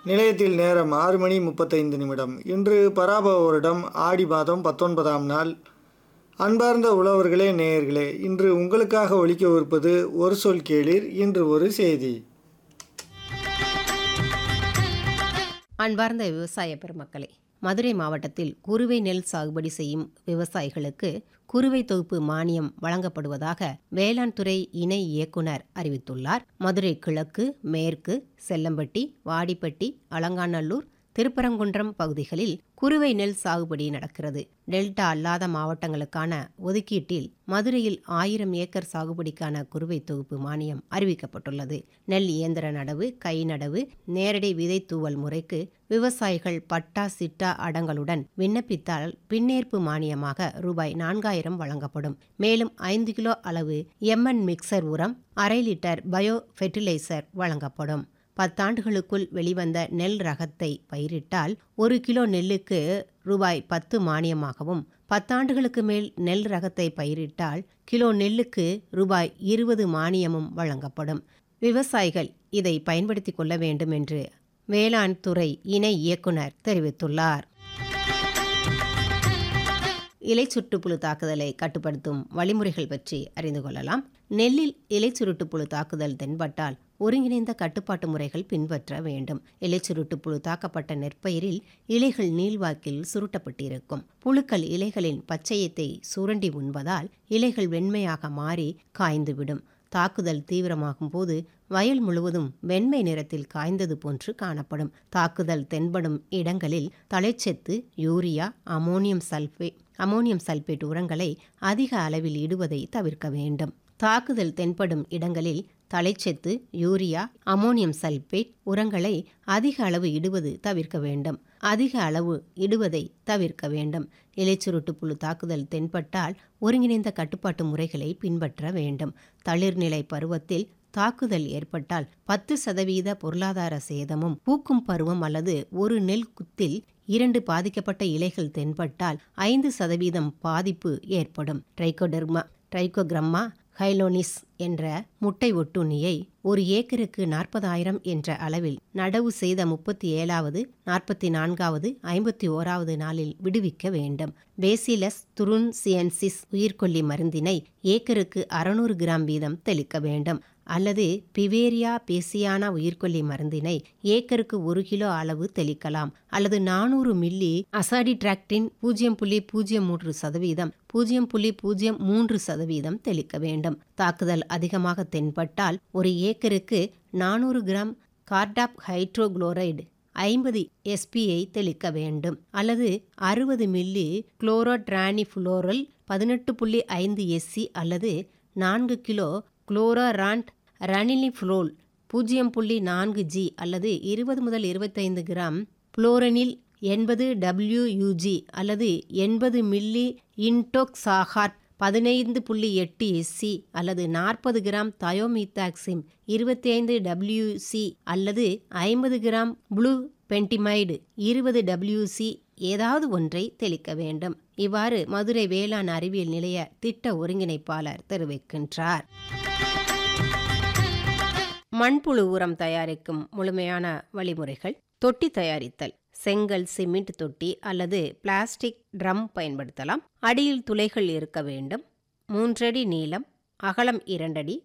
நிலையத்தில் நேரம் ஆறு மணி முப்பத்தைந்து நிமிடம் இன்று பராபவ வருடம் ஆடி மாதம் பத்தொன்பதாம் நாள் அன்பார்ந்த உழவர்களே நேயர்களே இன்று உங்களுக்காக ஒலிக்கவிருப்பது ஒரு சொல் கேளீர் இன்று ஒரு செய்தி அன்பார்ந்த விவசாய பெருமக்களே மதுரை மாவட்டத்தில் குறுவை நெல் சாகுபடி செய்யும் விவசாயிகளுக்கு குறுவை தொகுப்பு மானியம் வழங்கப்படுவதாக வேளாண் துறை இணை இயக்குனர் அறிவித்துள்ளார் மதுரை கிழக்கு மேற்கு செல்லம்பட்டி வாடிப்பட்டி அலங்காநல்லூர் திருப்பரங்குன்றம் பகுதிகளில் குறுவை நெல் சாகுபடி நடக்கிறது டெல்டா அல்லாத மாவட்டங்களுக்கான ஒதுக்கீட்டில் மதுரையில் ஆயிரம் ஏக்கர் சாகுபடிக்கான குறுவை தொகுப்பு மானியம் அறிவிக்கப்பட்டுள்ளது நெல் இயந்திர நடவு கை நடவு நேரடி விதை தூவல் முறைக்கு விவசாயிகள் பட்டா சிட்டா அடங்களுடன் விண்ணப்பித்தால் பின்னேற்பு மானியமாக ரூபாய் நான்காயிரம் வழங்கப்படும் மேலும் ஐந்து கிலோ அளவு எம்என் மிக்சர் உரம் அரை லிட்டர் பயோ ஃபெர்டிலைசர் வழங்கப்படும் பத்தாண்டுகளுக்குள் வெளிவந்த நெல் ரகத்தை பயிரிட்டால் ஒரு கிலோ நெல்லுக்கு ரூபாய் பத்து மானியமாகவும் பத்தாண்டுகளுக்கு மேல் நெல் ரகத்தை பயிரிட்டால் கிலோ நெல்லுக்கு ரூபாய் இருபது மானியமும் வழங்கப்படும் விவசாயிகள் இதை பயன்படுத்திக் கொள்ள வேண்டும் என்று வேளாண் துறை இணை இயக்குனர் தெரிவித்துள்ளார் இலை சுற்றுப்புழு தாக்குதலை கட்டுப்படுத்தும் வழிமுறைகள் பற்றி அறிந்து கொள்ளலாம் நெல்லில் இலை சுருட்டுப்புழு தாக்குதல் தென்பட்டால் ஒருங்கிணைந்த கட்டுப்பாட்டு முறைகள் பின்பற்ற வேண்டும் இலை சுருட்டுப்புழு தாக்கப்பட்ட நெற்பயிரில் இலைகள் நீள்வாக்கில் சுருட்டப்பட்டிருக்கும் புழுக்கள் இலைகளின் பச்சையத்தை சுரண்டி உண்பதால் இலைகள் வெண்மையாக மாறி காய்ந்துவிடும் தாக்குதல் தீவிரமாகும் போது வயல் முழுவதும் வெண்மை நிறத்தில் காய்ந்தது போன்று காணப்படும் தாக்குதல் தென்படும் இடங்களில் தழைச்சத்து urea ammonium sulphate ammonium sulphate உரங்களை அதிக அளவில் இடுவதை தவிர்க்க வேண்டும் தாக்குதல் தென்படும் இடங்களில் தழைச்சத்து யூரியா அமோனியம் சல்பேட் உரங்களை அதிக அளவு இடுவது தவிர்க்க வேண்டும் அதிக அளவு இடுவதை தவிர்க்க வேண்டும் இலைச்சுருட்டு புழு தாக்குதல் தென்பட்டால் ஒருங்கிணைந்த கட்டுப்பாட்டு முறைகளை பின்பற்ற வேண்டும் தளிர்நிலை பருவத்தில் தாக்குதல் ஏற்பட்டால் பத்து சதவீத பொருளாதார சேதமும் பூக்கும் பருவம் அல்லது ஒரு நெல் குத்தில் இரண்டு பாதிக்கப்பட்ட இலைகள் தென்பட்டால் ஐந்து சதவீதம் பாதிப்பு ஏற்படும் ட்ரைகோடெர்மா ட்ரைகோகிரம்மா ஹைலோனிஸ் என்ற முட்டை ஒட்டுண்ணியை ஒரு ஏக்கருக்கு நாற்பதாயிரம் என்ற அளவில் நடவு செய்த முப்பத்தி ஏழாவது நாற்பத்தி நான்காவது ஐம்பத்தி ஓராவது நாளில் விடுவிக்க வேண்டும் பேசிலஸ் துருன்சியன்சிஸ் உயிர்கொல்லி மருந்தினை ஏக்கருக்கு அறுநூறு கிராம் வீதம் தெளிக்க வேண்டும் அல்லது பிவேரியா பேசியானா உயிர்கொல்லி மருந்தினை ஏக்கருக்கு ஒரு கிலோ அளவு தெளிக்கலாம் அல்லது நானூறு மில்லி அசாடிட்ராக்டின் பூஜ்ஜியம் புள்ளி பூஜ்ஜியம் மூன்று சதவீதம் பூஜ்ஜியம் புள்ளி பூஜ்ஜியம் மூன்று சதவீதம் தெளிக்க வேண்டும் தாக்குதல் அதிகமாக தென்பட்டால் ஒரு ஏக்கருக்கு நானூறு கிராம் கார்டாப் ஹைட்ரோகுளோரைடு ஐம்பது எஸ்பியை தெளிக்க வேண்டும் அல்லது அறுபது மில்லி குளோரோட்ரானிஃபுளோரல் பதினெட்டு புள்ளி ஐந்து எஸ்சி அல்லது நான்கு கிலோ குளோரோராண்ட் ரனிலிஃப்ளோல் பூஜ்ஜியம் புள்ளி நான்கு ஜி அல்லது இருபது முதல் இருபத்தைந்து கிராம் புளோரனில் எண்பது டபிள்யூயூஜி அல்லது எண்பது மில்லி இன்டோக்சாகார்ட் பதினைந்து புள்ளி எட்டு எஸ்சி அல்லது நாற்பது கிராம் தயோமித்தாக்சிம் இருபத்தி ஐந்து டபிள்யூசி அல்லது ஐம்பது கிராம் ப்ளூ பென்டிமைடு இருபது டபிள்யூசி ஏதாவது ஒன்றை தெளிக்க வேண்டும் இவ்வாறு மதுரை வேளாண் அறிவியல் நிலைய திட்ட ஒருங்கிணைப்பாளர் தெரிவிக்கின்றார் மண்புழு உரம் தயாரிக்கும் முழுமையான வழிமுறைகள் தொட்டி தயாரித்தல் செங்கல் சிமெண்ட் தொட்டி அல்லது பிளாஸ்டிக் ட்ரம் பயன்படுத்தலாம் அடியில் துளைகள் இருக்க வேண்டும் மூன்றடி நீளம் அகலம் இரண்டடி